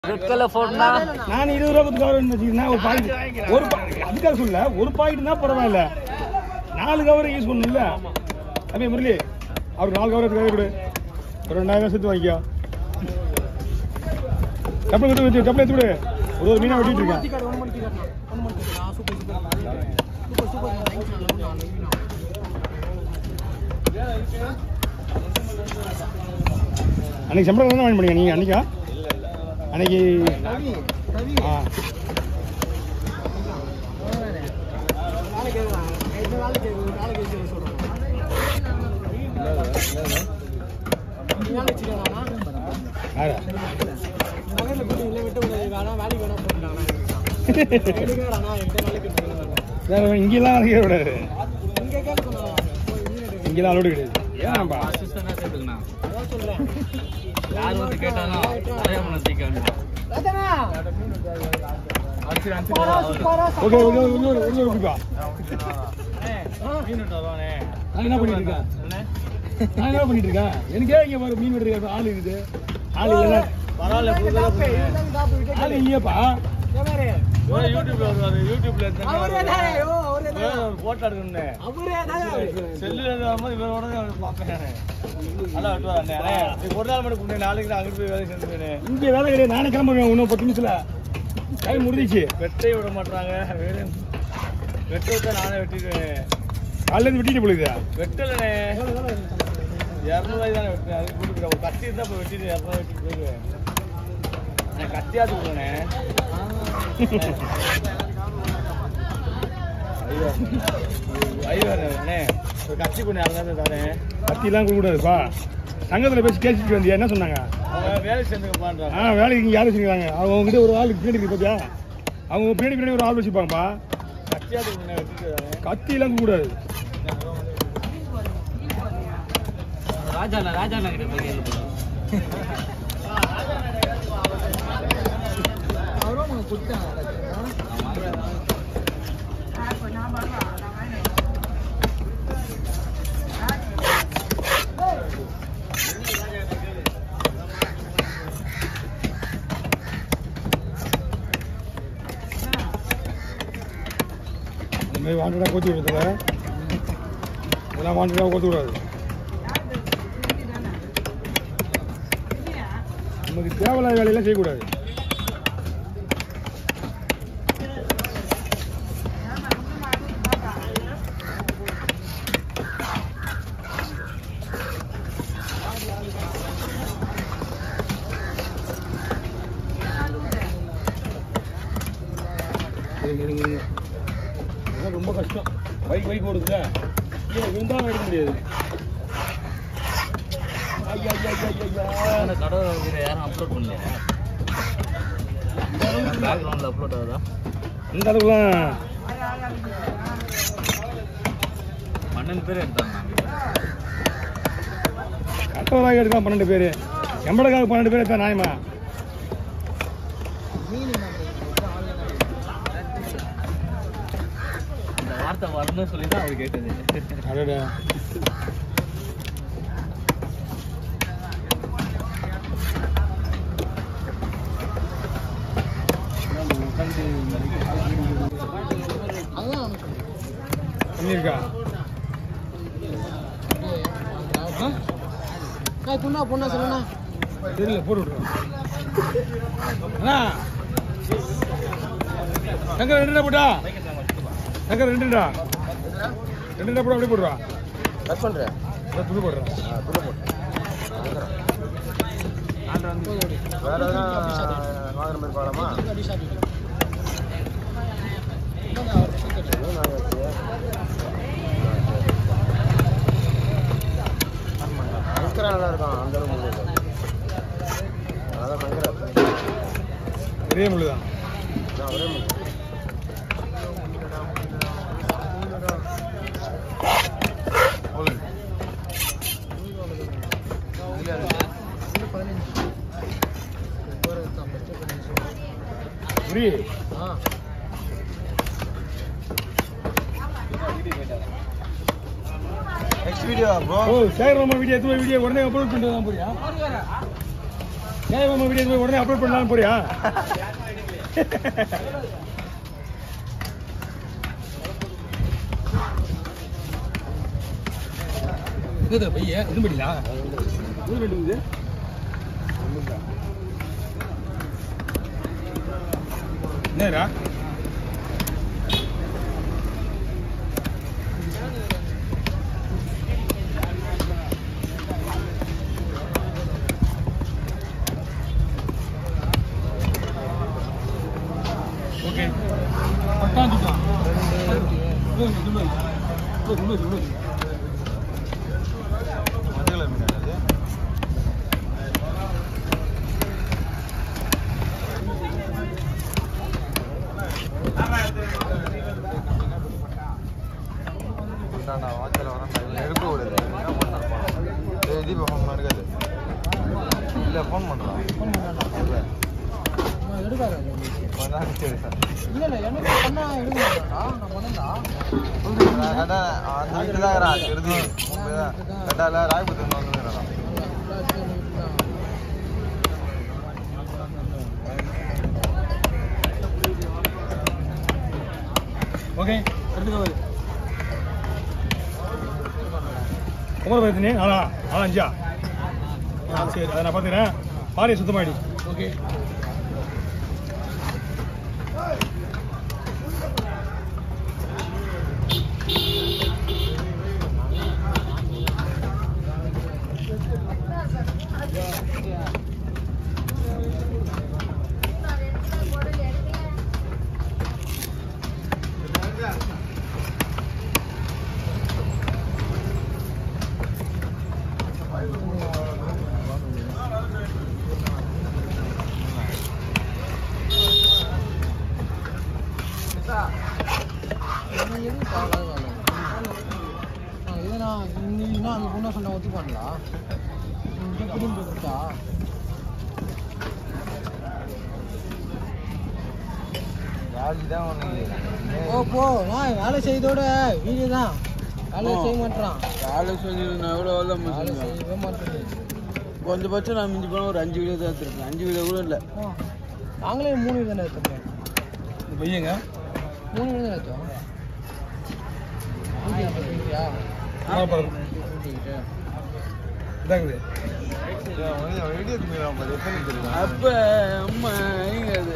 Red colour போட்டா நான் இருபது ரூபா கொடுத்து கவர் வச்சுக்கிறேன் ஒரு பாக்கெட் ஒரு பா- அதுக்காக சொல்ல ஒரு பாக்கெட் தான் பரவாயில்ல நாலு கவர் யூஸ் பண்ணணும்ல அப்படியே முரளி அவருக்கு நாலு கவர் எடுத்து கொடு ஒரு ரெண்டாயிரம் சேர்த்து வாங்கிக்கோ கப்பல் எடுத்து வச்சு கப்பல் எடுத்து விடு ஒரு ஒரு மீனா வெட்டிட்டு இருக்கேன் அன்னைக்கு சம்பளம் தானே வாங்கி பண்ணீங்க நீங்க அன்னைக்கா அன்னைக்கு ஆ யாரா வேற இங்கெல்லாம் அழைக்க விடாது இங்கெல்லாம் அலோடு கிடையாது ஏன்ப்பா அசிஸ்டண்டா சேர்த்துக்கண்ணா யார் வந்து கேட்டாலும் அடையாம சீக்கிரம் ஓகே ஓகே ஒரு ஒரு ஒரு குடிப்பா நான் என்ன பண்ணிட்டு இருக்கேன் நான் என்ன பண்ணிட்டு இருக்கேன் எனக்கே இங்க பாரு மீன் வெட்டுற ஆள் இருக்குது ஆள் இல்லைன்னா பரவாயில்ல ஆள் இல்லையாப்பா யூடியூப்ல வருவாரு யூடியூப்ல போட்டோ எடுக்கணும் செல்லுல வரும்போது இவரோட பார்ப்பேன் நல்லா வெட்டுவார் அண்ணே நீ ஒரு நாள் மட்டும் கொடுங்க நாளைக்கு நான் அங்கிட்டு போய் வேலை செஞ்சுருவேன் இங்க வேலை கிடையாது நானே கிளம்புவேன் இன்னும் பத்து நிமிஷத்துல டைம் முடிஞ்சிச்சு வெட்டே விட மாட்டாங்க வெட்ட விட்டா நானே வெட்டிடுவேன் காலையில இருந்து வெட்டிட்டு போலுதா வெட்டலண்ணே இரநூறுவாய் தானே வெட்டினேன் அதுக்கு கொடுக்குறேன் ஒரு கத்தி இருந்தால் இப்போ வெட்டிட்டு இரநூறுவா வெட்டிட்டு போயிடுவேன் நான் கத்தியாச்சு கொடுக்கணே ஐயோண்ணே ஒரு கத்தி கொண்டு இரநூறு தரேன் கத்திலாம் கொடுக்க கூடாதுப்பா சங்கத்துல பேசி கேசிட்டு வந்தியா என்ன சொன்னாங்க அவங்க வேலை சேர்ந்துக்கப்பான்றாங்க ஆ வேலைக்கு இங்க யார் வச்சுருக்காங்க அவங்க உங்ககிட்ட ஒரு ஆள் பின்னாடி இருக்கு பாத்தியா அவங்க பின்னாடி பின்னாடி ஒரு ஆள் வச்சுப்பாங்கப்பா கத்தியாச்சு கொடுங்க வெட்டிட்டு தரேன் கத்திலாம் கொடுக்க கூடாது ராஜா ராஜா கிட்ட போய் கேள்வி இந்த மாதிரி வாண்டடாக கோத்து விடுறதுல இதெல்லாம் வாண்டடாக கோத்து விடாது நமக்கு தேவையில்லாத வேலையெல்லாம் செய்யக்கூடாது இருங்க, இருங்க, இருங்க. இதெல்லாம் ரொம்ப கஷ்டம் பைக் பைக் ஓடுதுல கீழே விழுந்தாலும் எடுக்க முடியாது ஐயா, ஐயா, ஐயா, ஐயா, ஐயா. அந்த கடை யாரும் அப்லோட் பண்ணலையா பேக்ரவுண்டில் அப்லோட் ஆகுதா இந்த அளவுக்குலாம் பன்னெண்டு பேர் எடுத்தாங்க கட்டவராக எடுக்கலாம் பன்னெண்டு பேர் எம்பளக்காக பன்னெண்டு பேர் எடுத்தா நியாயமா இந்த வார்த்தை வரணும்னு சொல்லி தான் அவர் கேட்டது அடடா பண்ணியிருக்கா தெரியல போட்டு விட்டுருவோம் அண்ணா சங்கர் ரெண்டுடா போட்டா சங்கர் ரெண்டுடா ரெண்டுடா போட அப்படியே போடுவா கட் பண்றேன் அதான் துணி போடுறேன் துணை போட்டு வேற எதனா வாங்குற மாதிரி பாடமா சங்கரா நல்லா இருக்கும் அந்த அளவுக்கு முடியாது அதான் சங்கரா பெரிய முள்ளு தான் நான் ஒரே முறை. புரி நெக்ஸ்ட் வீடியோ ப்ரோ ஓ சேகர் மாமா வீடியோ எடுத்து வீடியோ உடனே அப்லோட் பண்ணிட்டு தான் போறியா ஏன் மாமா வீடியோ போய் உடனே அப்லோட் பண்ணலாம் போறியா இது பைய இது பண்ணிடா இது பண்ணிடுது என்னடா ஓகே பட்டாந்துட்டா மஞ்சள் மீன் அது நான் வாட்சில் வரேன் எடுக்க கூடாது என்ன பண்ணாரு தீபா ஃபோன் பண்ணுறது இல்லை ஃபோன் பண்ணுறான் இல்லை எடுக்காது கொஞ்ச நாள் சரி சார் இல்ல இல்ல எனக்கு பண்ணா எடுக்க நான் பண்ணா நான் கரெக்டாக அந்த வீட்டில் தான் இருக்கிறான் திருதி கரெக்டாக ராயபுரத்துக்கு வந்துருக்கிறான் ஓகே எடுத்துக்கோ குமர பயத்தினே நாலா நாலா அஞ்சா ஆ சரி அதை நான் பார்த்துக்கிறேன் பாரியை சுத்தமாயிடு ஓகே இதுனா இன்னும் அந்த பொண்ணை சொன்ன ஒத்து பண்ணலாம் குடும்பம் கொடுத்தா ராஜி தான் ஒன்று ஓ போ நான் வேலை செய்தோட வீடியோ தான் வேலை செய்ய மாட்டான் வேலை செஞ்சிருந்தா எவ்வளோ வேலை வேலை செய்யவே மாட்டேன் கொஞ்சபட்சம் நான் மிஞ்சி போனால் ஒரு அஞ்சு வீடியோ தான் எடுத்துருக்கேன் அஞ்சு வீடியோ கூட இல்லை நாங்களே மூணு வீடு தானே எடுத்தோம் இந்த பையங்க மூணு வீடு தானே எடுத்தோம் வீடியோ வீடியா ஆ பாருங்க இதாங்குது வீடியோ எடுத்துக்கலாம் பாரு எத்தனை தெரியும் அப்போ அம்மா எங்க அது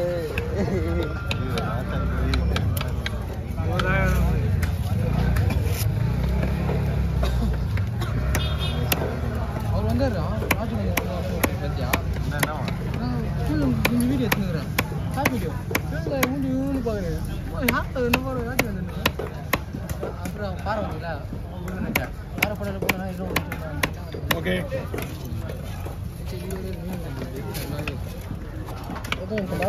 அவர் வந்துடுறான் ராஜு சத்யா கொஞ்சம் வீடியோ எடுத்துக்கிறேன் ஹாப் வீடியோ மூஞ்சி இவனு பார்க்குறேன் ஹாப் என்ன பாரு ராஜு வந்து அப்புறம் பாறை வந்தீங்களா பாறை படம் போனா இன்னும் ஓகே எதுவும் இருக்குல்ல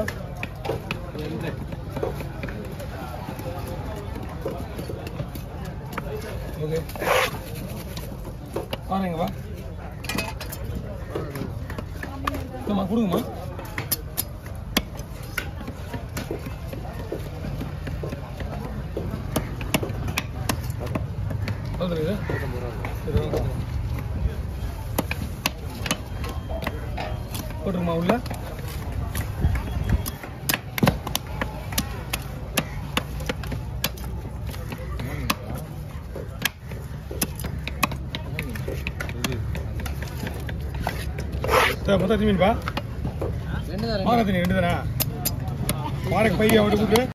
ஓகே பாருங்கப்பா இல்லைம்மா கொடுங்கம்மா வந்துருங்க சரி வாங்க. போட்டுருமா உள்ள சரி, மொத்தம் மீன்பா ரெண்டு தான் மாங்கா தண்ணி ரெண்டு தானே பாறைக்கு பையன் விட்டு கூட்டு